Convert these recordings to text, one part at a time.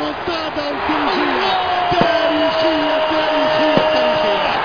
ريمونتادا تاريخية تاريخية تاريخية تاريخية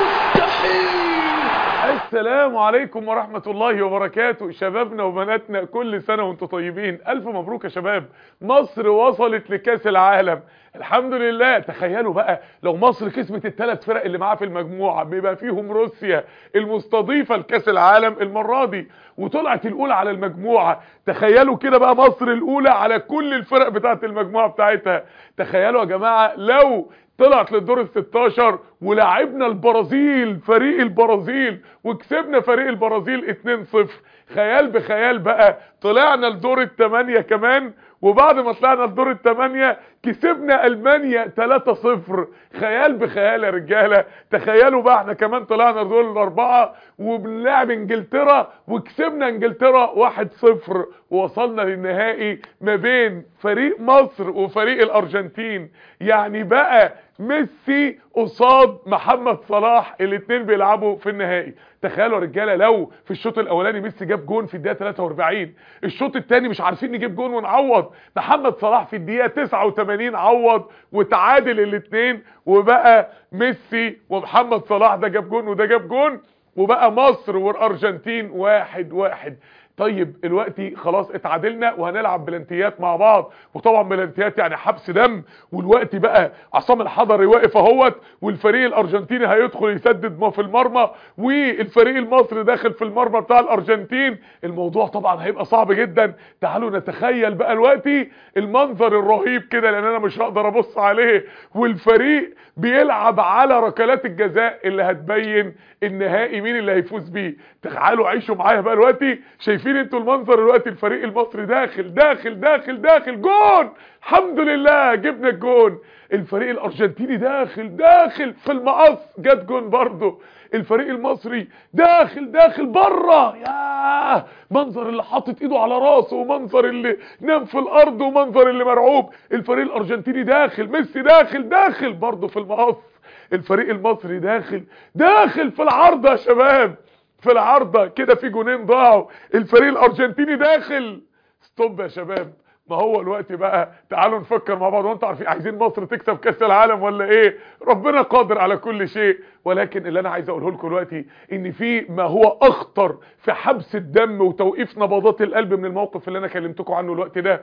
السلام عليكم ورحمة الله وبركاته شبابنا وبناتنا كل سنة وانتم طيبين ألف مبروك يا شباب مصر وصلت لكاس العالم الحمد لله تخيلوا بقى لو مصر كسبت الثلاث فرق اللي معاها في المجموعة بيبقى فيهم روسيا المستضيفة لكاس العالم المرة دي وطلعت الأولى على المجموعة تخيلوا كده بقى مصر الأولى على كل الفرق بتاعت المجموعة بتاعتها تخيلوا يا جماعة لو طلعت للدور ال 16 ولعبنا البرازيل فريق البرازيل وكسبنا فريق البرازيل 2-0 خيال بخيال بقى طلعنا لدور الثمانية كمان وبعد ما طلعنا لدور الثمانية كسبنا المانيا 3-0 خيال بخيال يا رجاله تخيلوا بقى احنا كمان طلعنا لدور الاربعه وبنلعب انجلترا وكسبنا انجلترا 1-0 ووصلنا للنهائي ما بين فريق مصر وفريق الارجنتين يعني بقى ميسي قصاد محمد صلاح الاثنين بيلعبوا في النهائي تخيلوا يا رجاله لو في الشوط الاولاني ميسي جاب جون في الدقيقه 43 الشوط الثاني مش عارفين نجيب جون ونعوض محمد صلاح في الدقيقه 89 عوض وتعادل الاثنين وبقى ميسي ومحمد صلاح ده جاب جون وده جاب جون وبقى مصر والارجنتين واحد واحد طيب دلوقتي خلاص اتعادلنا وهنلعب بلانتيات مع بعض وطبعا بلانتيات يعني حبس دم والوقت بقى عصام الحضري واقف اهوت والفريق الارجنتيني هيدخل يسدد ما في المرمى والفريق المصري داخل في المرمى بتاع الارجنتين الموضوع طبعا هيبقى صعب جدا تعالوا نتخيل بقى دلوقتي المنظر الرهيب كده لان انا مش هقدر ابص عليه والفريق بيلعب على ركلات الجزاء اللي هتبين النهائي مين اللي هيفوز بيه تعالوا عيشوا معايا بقى دلوقتي شايفين انتوا المنظر دلوقتي الفريق المصري داخل داخل داخل داخل جون الحمد لله جبنا الجون الفريق الارجنتيني داخل داخل في المقص جت جون برضه الفريق المصري داخل داخل بره ياه منظر اللي حاطط ايده على راسه ومنظر اللي نام في الارض ومنظر اللي مرعوب الفريق الارجنتيني داخل ميسي داخل داخل برضه في المقص الفريق المصري داخل داخل في العارضه يا شباب في العارضه كده في جونين ضاعوا الفريق الارجنتيني داخل ستوب يا شباب ما هو الوقت بقى تعالوا نفكر مع بعض وانتوا عارفين عايزين مصر تكسب كاس العالم ولا ايه ربنا قادر على كل شيء ولكن اللي انا عايز اقوله لكم دلوقتي ان في ما هو اخطر في حبس الدم وتوقيف نبضات القلب من الموقف اللي انا كلمتكم عنه الوقت ده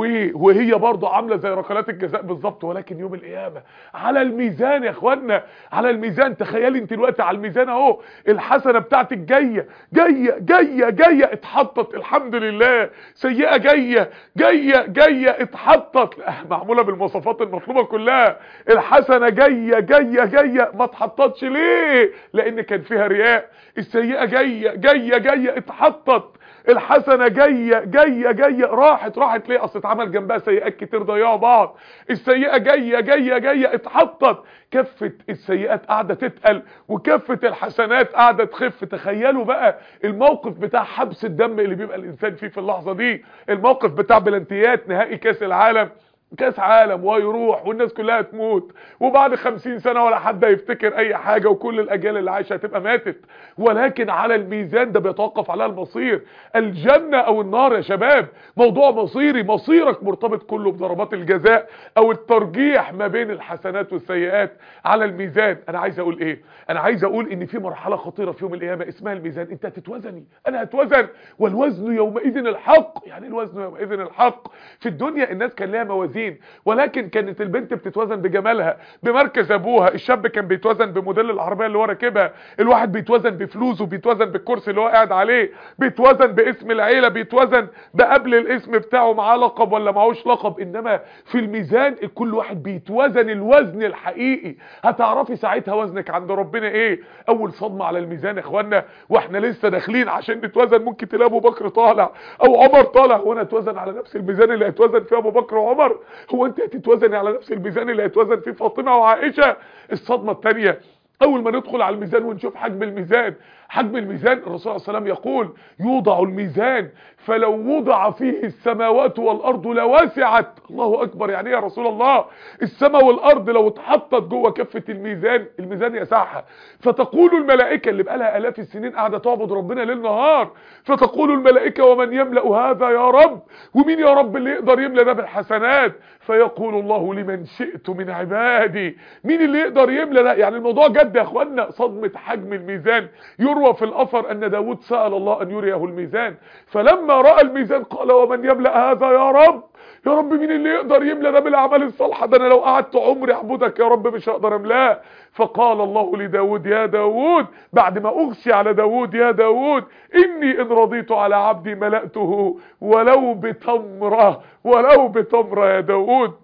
وهي برضه عامله زي ركلات الجزاء بالظبط ولكن يوم القيامه على الميزان يا اخوانا على الميزان تخيلي انت دلوقتي على الميزان اهو الحسنه بتاعتك جايه جايه جايه جايه اتحطت الحمد لله سيئه جايه جايه جايه اتحطت معموله بالمواصفات المطلوبه كلها الحسنه جايه جايه جايه ما اتحطتش ليه لان كان فيها رياء السيئه جايه جايه جايه اتحطت الحسنه جايه جايه جايه راحت راحت ليه اصل اتعمل جنبها سيئات كتير ضيعوا بعض السيئه جايه جايه جايه اتحطت كفه السيئات قاعده تتقل وكفه الحسنات قاعده تخف تخيلوا بقى الموقف بتاع حبس الدم اللي بيبقى الانسان فيه في اللحظه دي الموقف بتاع بلانتيات نهائي كاس العالم كاس عالم ويروح والناس كلها تموت وبعد خمسين سنة ولا حد هيفتكر اي حاجة وكل الاجيال اللي عايشة هتبقى ماتت ولكن على الميزان ده بيتوقف عليها المصير الجنة او النار يا شباب موضوع مصيري مصيرك مرتبط كله بضربات الجزاء او الترجيح ما بين الحسنات والسيئات على الميزان انا عايز اقول ايه انا عايز اقول ان في مرحلة خطيرة في يوم القيامة اسمها الميزان انت هتتوزني انا هتوزن والوزن يومئذ الحق يعني الوزن يومئذ الحق في الدنيا الناس كان لها موازين ولكن كانت البنت بتتوزن بجمالها بمركز ابوها الشاب كان بيتوزن بموديل العربيه اللي هو راكبها الواحد بيتوزن بفلوسه بيتوزن بالكرسي اللي هو قاعد عليه بيتوزن باسم العيله بيتوزن بقبل الاسم بتاعه معاه لقب ولا معهوش لقب انما في الميزان كل واحد بيتوزن الوزن الحقيقي هتعرفي ساعتها وزنك عند ربنا ايه اول صدمه على الميزان يا اخوانا واحنا لسه داخلين عشان نتوزن ممكن تلاقي ابو بكر طالع او عمر طالع وانا اتوزن على نفس الميزان اللي هيتوزن فيه ابو بكر وعمر هو انت هتتوزني على نفس الميزان اللي هيتوزن فيه فاطمه وعائشه الصدمه الثانيه اول ما ندخل على الميزان ونشوف حجم الميزان حجم الميزان الرسول صلى الله عليه وسلم يقول يوضع الميزان فلو وضع فيه السماوات والارض لوسعت الله اكبر يعني ايه يا رسول الله السماء والارض لو اتحطت جوه كفه الميزان الميزان يسعها فتقول الملائكه اللي بقالها الاف السنين قاعده تعبد ربنا ليل نهار فتقول الملائكه ومن يملا هذا يا رب ومين يا رب اللي يقدر يملا ده بالحسنات فيقول الله لمن شئت من عبادي مين اللي يقدر يملا ده يعني الموضوع جد يا اخوانا صدمه حجم الميزان يروى في الاثر ان داود سال الله ان يريه الميزان فلما راى الميزان قال ومن يملا هذا يا رب يا رب مين اللي يقدر يملا ده بالاعمال الصالحه ده انا لو قعدت عمري اعبدك يا رب مش هقدر املاه فقال الله لداود يا داود بعد ما اغشي على داود يا داود اني ان رضيت على عبدي ملأته ولو بتمره ولو بتمره يا داود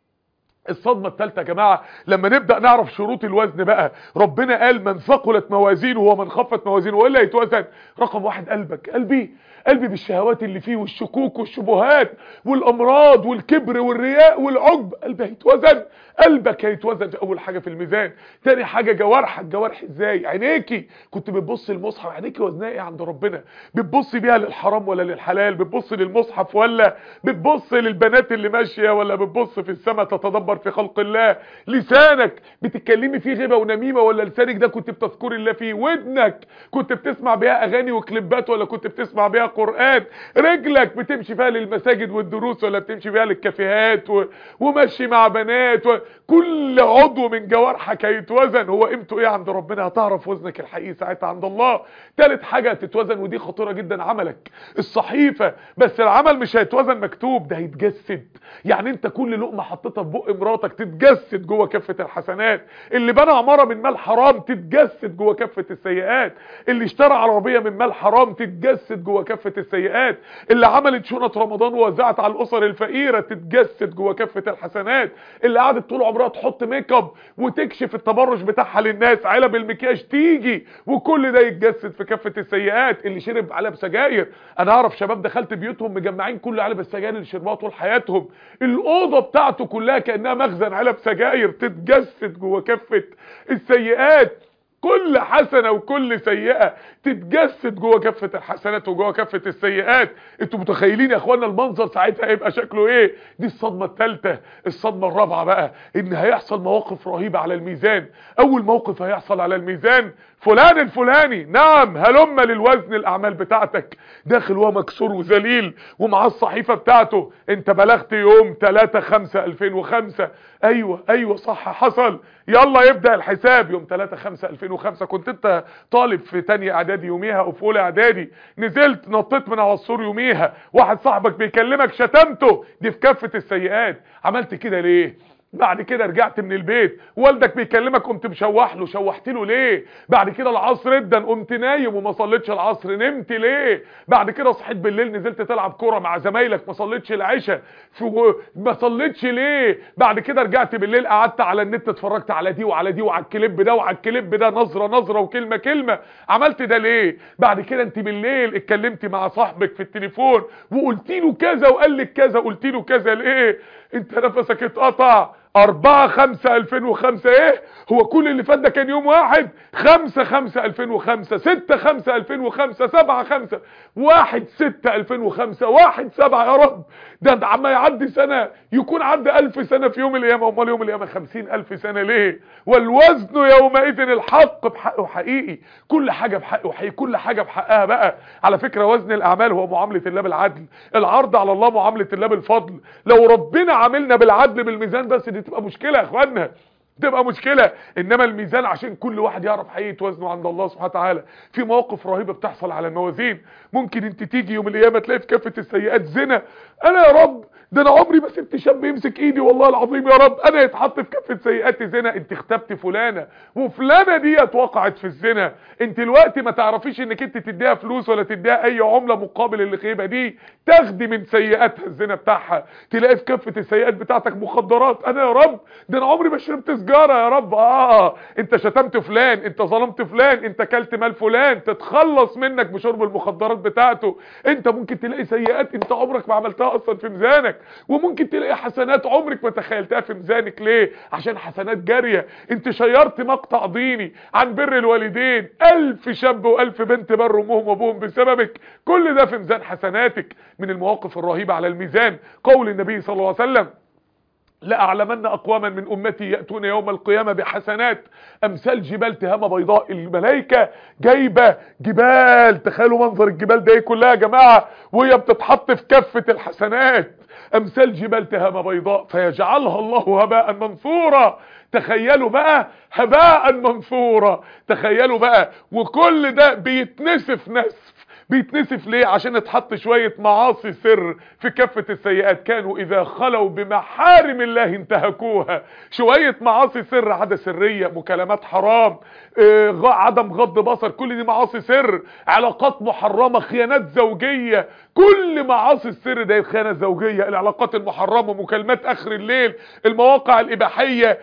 الصدمة الثالثة يا جماعة لما نبدأ نعرف شروط الوزن بقى ربنا قال من ثقلت موازينه ومن خفت موازينه وإلا يتوزن رقم واحد قلبك قلبي قلبي بالشهوات اللي فيه والشكوك والشبهات والأمراض والكبر والرياء والعجب قلبي هيتوزن قلبك هيتوزن في أول حاجة في الميزان تاني حاجة جوارحك جوارح ازاي عينيكي كنت بتبص المصحف عينيكي وزنها ايه عند ربنا بتبص بيها للحرام ولا للحلال بتبص للمصحف ولا بتبص للبنات اللي ماشية ولا بتبص في السماء تتدبر في خلق الله لسانك بتتكلمي فيه غيبة ونميمة ولا لسانك ده كنت بتذكر الله فيه ودنك كنت بتسمع بيها اغاني وكليبات ولا كنت بتسمع بيها قرآن رجلك بتمشي فيها للمساجد والدروس ولا بتمشي فيها للكافيهات و... ومشي مع بنات و... كل عضو من جوارحك هيتوزن هو قيمته ايه عند ربنا هتعرف وزنك الحقيقي ساعتها عند الله تالت حاجة هتتوزن ودي خطيرة جدا عملك الصحيفة بس العمل مش هيتوزن مكتوب ده هيتجسد يعني انت كل لقمة حطيتها في بق مراتك تتجسد جوه كفة الحسنات اللي بنى عمارة من مال حرام تتجسد جوه كفة السيئات اللي اشترى عربية من مال حرام تتجسد جوه كفة السيئات اللي عملت شنط رمضان ووزعت على الاسر الفقيرة تتجسد جوه كفة الحسنات اللي قعدت طول عمرها تحط ميك اب وتكشف التبرج بتاعها للناس علب المكياج تيجي وكل ده يتجسد في كفة السيئات اللي شرب علب سجاير انا اعرف شباب دخلت بيوتهم مجمعين كل علب السجاير اللي شربوها طول حياتهم الاوضه بتاعته كلها كانها مخزن علب سجاير تتجسد جوه كفة السيئات كل حسنة وكل سيئة تتجسد جوه كفة الحسنات وجوه كفة السيئات انتوا متخيلين يا اخوانا المنظر ساعتها هيبقى شكله ايه دي الصدمة الثالثة الصدمة الرابعة بقى ان هيحصل مواقف رهيبة على الميزان اول موقف هيحصل على الميزان فلان الفلاني نعم هلم للوزن الاعمال بتاعتك داخل وهو مكسور وذليل ومعاه الصحيفة بتاعته انت بلغت يوم 3 5 2005 ايوه ايوه صح حصل يلا يبدأ الحساب يوم 3 5 2005 كنت انت طالب في تانية اعدادي يوميها او في اولى اعدادي نزلت نطيت من على السور يوميها واحد صاحبك بيكلمك شتمته دي في كافة السيئات عملت كده ليه بعد كده رجعت من البيت والدك بيكلمك قمت مشوح له شوحت له ليه بعد كده العصر ادن قمت نايم وما صليتش العصر نمت ليه بعد كده صحيت بالليل نزلت تلعب كوره مع زمايلك ما صليتش العشاء ما صليتش ليه بعد كده رجعت بالليل قعدت على النت اتفرجت على دي وعلى دي وعلى الكليب ده وعلى الكليب ده نظره نظره وكلمه كلمه عملت ده ليه بعد كده انت بالليل اتكلمت مع صاحبك في التليفون وقلت له كذا وقال لك كذا قلت له كذا ليه انت نفسك اتقطع أربعة خمسة ألفين وخمسة ايه هو كل اللي فات ده كان يوم واحد خمسة خمسة ألفين وخمسة ستة خمسة ألفين وخمسة سبعة خمسة واحد ستة ألفين وخمسة واحد سبعة يا رب ده ده عما يعدي سنة يكون عدى ألف سنة في يوم القيامة أمال يوم القيامة خمسين ألف سنة ليه والوزن يومئذ الحق بحقه حقيقي كل حاجة بحقه حقيقي كل حاجة بحقها بقى على فكرة وزن الأعمال هو معاملة الله بالعدل العرض على الله معاملة الله بالفضل لو ربنا عاملنا بالعدل بالميزان بس دي تبقى مشكلة يا اخوانا تبقى مشكلة انما الميزان عشان كل واحد يعرف حقيقة وزنه عند الله سبحانه وتعالى في مواقف رهيبة بتحصل على الموازين ممكن انت تيجي يوم القيامة تلاقي في كافة السيئات زنا انا يا رب ده انا عمري ما سبت شاب يمسك ايدي والله العظيم يا رب انا يتحط في كافة سيئات زنا انت اختبت فلانة وفلانة ديت وقعت في الزنا انت الوقت ما تعرفيش انك انت تديها فلوس ولا تديها اي عملة مقابل الخيبة دي تاخدي من سيئاتها الزنا بتاعها تلاقي في كافة السيئات بتاعتك مخدرات انا يا رب ده انا عمري ما شربت سجارة يا رب اه انت شتمت فلان انت ظلمت فلان انت كلت مال فلان تتخلص منك بشرب المخدرات بتاعته انت ممكن تلاقي سيئات انت عمرك ما عملتها اصلا في ميزانك ميزانك وممكن تلاقي حسنات عمرك ما تخيلتها في ميزانك ليه عشان حسنات جارية انت شيرت مقطع ديني عن بر الوالدين الف شاب والف بنت بروا امهم وابوهم بسببك كل ده في ميزان حسناتك من المواقف الرهيبة على الميزان قول النبي صلى الله عليه وسلم لأعلمن أقواما من أمتي يأتون يوم القيامة بحسنات أمثال جبال تهامة بيضاء الملائكة جايبة جبال تخيلوا منظر الجبال ده ايه كلها يا جماعة وهي بتتحط في كفة الحسنات أمثال جبال تهامة بيضاء فيجعلها الله هباء منثورا تخيلوا بقى هباء منثورا تخيلوا بقى وكل ده بيتنسف نسف بيتنسف ليه عشان اتحط شوية معاصي سر في كفة السيئات كانوا اذا خلوا بمحارم الله انتهكوها شوية معاصي سر عادة سرية مكالمات حرام اه عدم غض بصر كل دي معاصي سر علاقات محرمة خيانات زوجية كل معاصي السر ده الخيانة الزوجية العلاقات المحرمة مكالمات اخر الليل المواقع الاباحية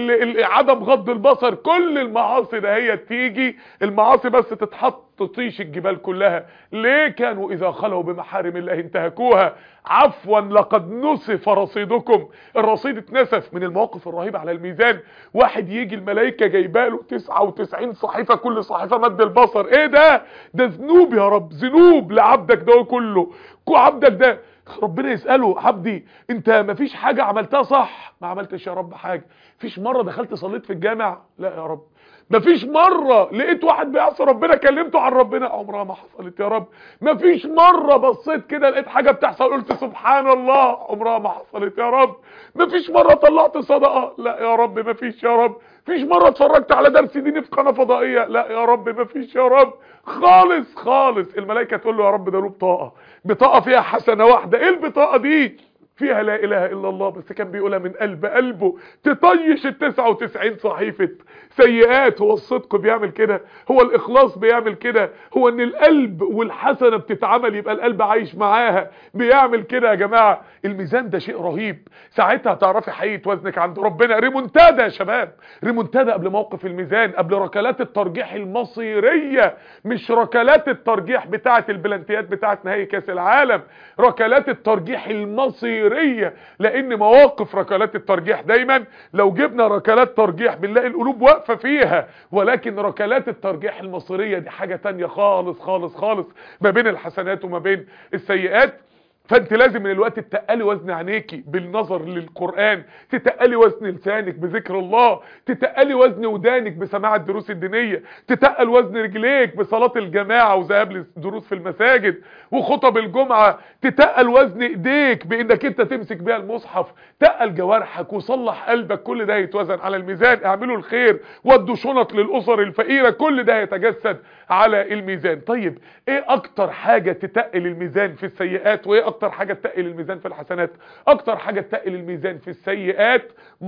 عدم غض البصر كل المعاصي ده هي تيجي المعاصي بس تتحط تطيش الجبال كلها ليه كانوا اذا خلوا بمحارم الله انتهكوها عفوا لقد نسف رصيدكم الرصيد اتنسف من المواقف الرهيبة على الميزان واحد يجي الملائكة جايباله 99 صحيفة كل صحيفة مد البصر ايه ده ده ذنوب يا رب ذنوب لعبدك ده كله كو عبدك ده ربنا يسأله عبدي انت مفيش حاجة عملتها صح ما عملتش يا رب حاجة فيش مرة دخلت صليت في الجامع لا يا رب مفيش مرة لقيت واحد بيعصي ربنا كلمته عن ربنا عمرها ما حصلت يا رب مفيش مرة بصيت كده لقيت حاجة بتحصل قلت سبحان الله عمرها ما حصلت يا رب مفيش مرة طلعت صدقة لا يا رب مفيش يا رب مفيش مرة اتفرجت على درس ديني في قناة فضائية لا يا رب مفيش يا رب خالص خالص الملائكة تقول له يا رب ده له بطاقة بطاقة فيها حسنة واحدة ايه البطاقة دي فيها لا اله الا الله بس كان بيقولها من قلب قلبه تطيش ال 99 صحيفة سيئات هو الصدق بيعمل كده هو الاخلاص بيعمل كده هو ان القلب والحسنة بتتعمل يبقى القلب عايش معاها بيعمل كده يا جماعة الميزان ده شيء رهيب ساعتها تعرفي حقيقة وزنك عند ربنا ريمونتادا يا شباب ريمونتادا قبل موقف الميزان قبل ركلات الترجيح المصيرية مش ركلات الترجيح بتاعة البلانتيات بتاعة نهائي كاس العالم ركلات الترجيح المصيرية مصيرية لان مواقف ركلات الترجيح دايما لو جبنا ركلات ترجيح بنلاقي القلوب واقفة فيها ولكن ركلات الترجيح المصيرية دي حاجة تانية خالص خالص خالص ما بين الحسنات وما بين السيئات فانت لازم من الوقت تتقلي وزن عينيكي بالنظر للقرآن تتقلي وزن لسانك بذكر الله تتقلي وزن ودانك بسماع الدروس الدينية تتقل وزن رجليك بصلاة الجماعة وذهاب للدروس في المساجد وخطب الجمعة تتقل وزن ايديك بانك انت تمسك بيها المصحف تقل جوارحك وصلح قلبك كل ده يتوزن على الميزان اعملوا الخير ودوا شنط للاسر الفقيرة كل ده يتجسد على الميزان طيب ايه اكتر حاجة تتقل الميزان في السيئات وايه اكتر حاجة تقل الميزان في الحسنات اكتر حاجة تقل الميزان في السيئات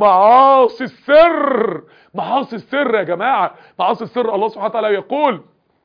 معاصي السر معاصي السر يا جماعة معاصي السر الله سبحانه وتعالى يقول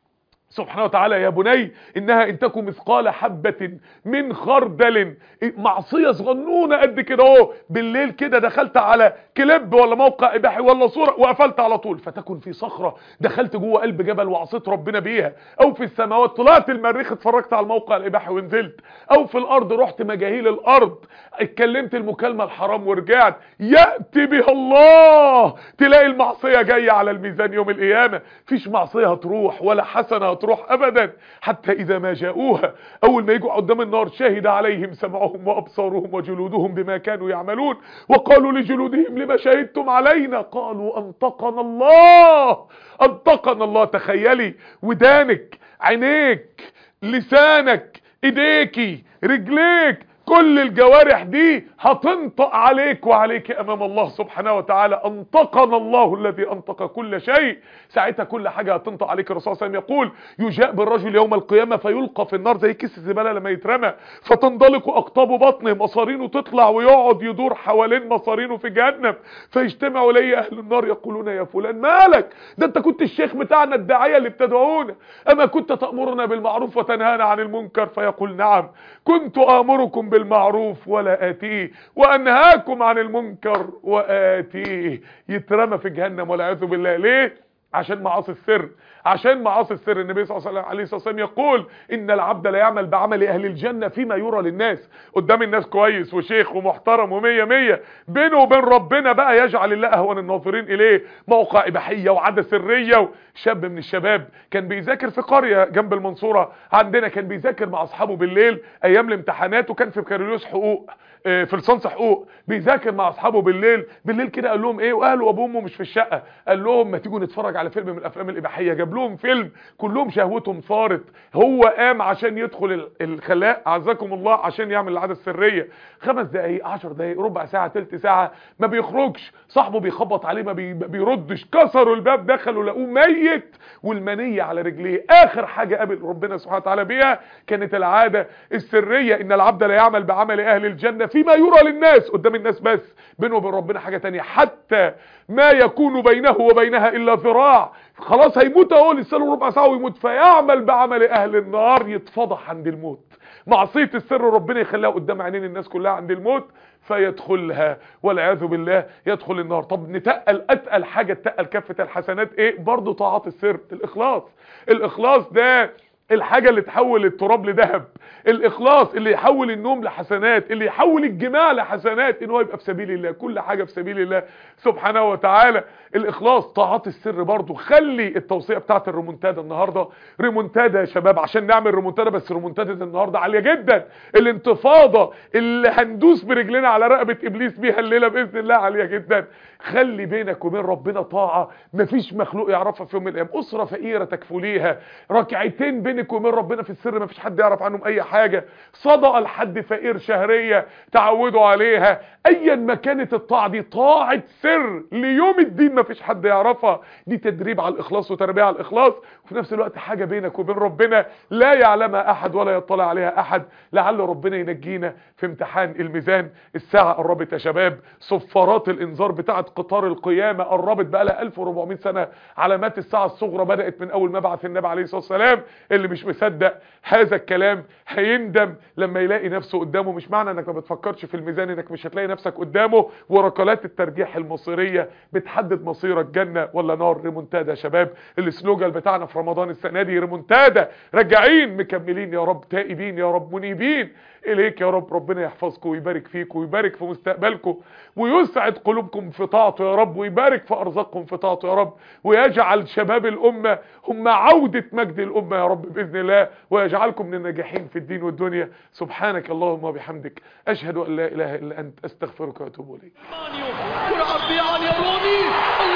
سبحانه وتعالى يا بني انها ان تكن مثقال حبة من خردل معصية صغنونة قد كده اهو بالليل كده دخلت على كليب ولا موقع اباحي ولا صورة وقفلت على طول فتكن في صخرة دخلت جوه قلب جبل وعصيت ربنا بيها او في السماوات طلعت المريخ اتفرجت على الموقع الاباحي ونزلت او في الارض رحت مجاهيل الارض اتكلمت المكالمة الحرام ورجعت يأتي بها الله تلاقي المعصية جاية على الميزان يوم القيامة فيش معصية هتروح ولا حسنة هتروح ابدا حتى اذا ما جاءوها اول ما يجوا قدام النار شهد عليهم سمعهم وابصارهم وجلودهم بما كانوا يعملون وقالوا لجلودهم لما شهدتم علينا قالوا انطقنا الله انطقنا الله تخيلي ودانك عينيك لسانك ايديكي رجليك كل الجوارح دي هتنطق عليك وعليك امام الله سبحانه وتعالى انطقنا الله الذي انطق كل شيء ساعتها كل حاجة هتنطق عليك الرسول صلى الله عليه وسلم يقول يجاء بالرجل يوم القيامة فيلقى في النار زي كيس الزبالة لما يترمى فتنضلق اقطاب بطنه مصارينه تطلع ويقعد يدور حوالين مصارينه في جهنم فيجتمع اليه اهل النار يقولون يا فلان مالك ده انت كنت الشيخ بتاعنا الداعية اللي ابتدعونا اما كنت تأمرنا بالمعروف وتنهانا عن المنكر فيقول نعم كنت امركم بالمعروف ولا اتيه وانهاكم عن المنكر واتيه يترمى في جهنم والعياذ بالله ليه عشان معاصي السر عشان معاصي السر النبي صلى الله عليه وسلم يقول ان العبد لا يعمل بعمل اهل الجنه فيما يرى للناس قدام الناس كويس وشيخ ومحترم ومية مية بينه وبين ربنا بقى يجعل الله اهون الناظرين اليه موقع اباحيه وعاده سريه شاب من الشباب كان بيذاكر في قريه جنب المنصوره عندنا كان بيذاكر مع اصحابه بالليل ايام الامتحانات وكان في بكالوريوس حقوق في لسانس حقوق بيذاكر مع اصحابه بالليل بالليل كده قال لهم ايه واهله وابوه وامه مش في الشقه قال لهم ما تيجوا نتفرج على فيلم من الافلام الاباحيه جاب لهم فيلم كلهم شهوتهم صارت هو قام عشان يدخل الخلاء عزكم الله عشان يعمل العاده السريه خمس دقايق 10 دقايق ربع ساعه ثلث ساعه ما بيخرجش صاحبه بيخبط عليه ما, بي... ما بيردش كسروا الباب دخلوا لقوه ميت والمنيه على رجليه اخر حاجه قابل ربنا سبحانه وتعالى بيها كانت العاده السريه ان العبد لا يعمل بعمل اهل الجنه فيما يرى للناس قدام الناس بس بينه وبين ربنا حاجة تانية حتى ما يكون بينه وبينها إلا ذراع خلاص هيموت اهو لسه له ربع ساعة ويموت فيعمل بعمل أهل النار يتفضح عند الموت معصية السر ربنا يخليها قدام عينين الناس كلها عند الموت فيدخلها والعياذ بالله يدخل النار طب نتقل اتقل حاجة تقل كافة الحسنات ايه برضو طاعات السر الاخلاص الاخلاص ده الحاجة اللي تحول التراب لذهب الاخلاص اللي يحول النوم لحسنات اللي يحول الجماع لحسنات ان هو يبقى في سبيل الله كل حاجة في سبيل الله سبحانه وتعالى الاخلاص طاعات السر برضو خلي التوصية بتاعت الريمونتادا النهاردة ريمونتادا يا شباب عشان نعمل ريمونتادا بس ريمونتادا النهاردة عالية جدا الانتفاضة اللي هندوس برجلنا على رقبة ابليس بيها الليلة باذن الله عالية جدا خلي بينك وبين ربنا طاعة مفيش مخلوق يعرفها في يوم من الايام اسرة فقيرة تكفليها ركعتين بينك وبين ربنا في السر مفيش حد يعرف عنهم اي حاجة صدقة لحد فقير شهرية تعودوا عليها ايا ما كانت الطاعة دي طاعة سر ليوم الدين مفيش حد يعرفها دي تدريب على الاخلاص وتربية على الاخلاص وفي نفس الوقت حاجة بينك وبين ربنا لا يعلمها احد ولا يطلع عليها احد لعل ربنا ينجينا في امتحان الميزان الساعة قربت يا شباب صفارات الانذار بتاعت قطار القيامة قربت بقى لها 1400 سنة علامات الساعة الصغرى بدأت من اول ما بعث النبي عليه الصلاة والسلام اللي مش مصدق هذا الكلام هيندم لما يلاقي نفسه قدامه مش معنى انك ما بتفكرش في الميزان انك مش هتلاقي نفسك قدامه وركلات الترجيح المصيرية بتحدد مصيرك جنة ولا نار ريمونتادا يا شباب السلوجان بتاعنا في رمضان السنة دي ريمونتادا راجعين مكملين يا رب تائبين يا رب منيبين اليك يا رب ربنا يحفظكم ويبارك فيكم ويبارك في مستقبلكم ويسعد قلوبكم في طاعته يا رب ويبارك في ارزاقكم في طاعته يا رب ويجعل شباب الامه هم عوده مجد الامه يا رب باذن الله ويجعلكم من الناجحين في الدين والدنيا سبحانك اللهم وبحمدك اشهد ان لا اله الا انت استغفرك واتوب اليك كرة عرضية عالية روني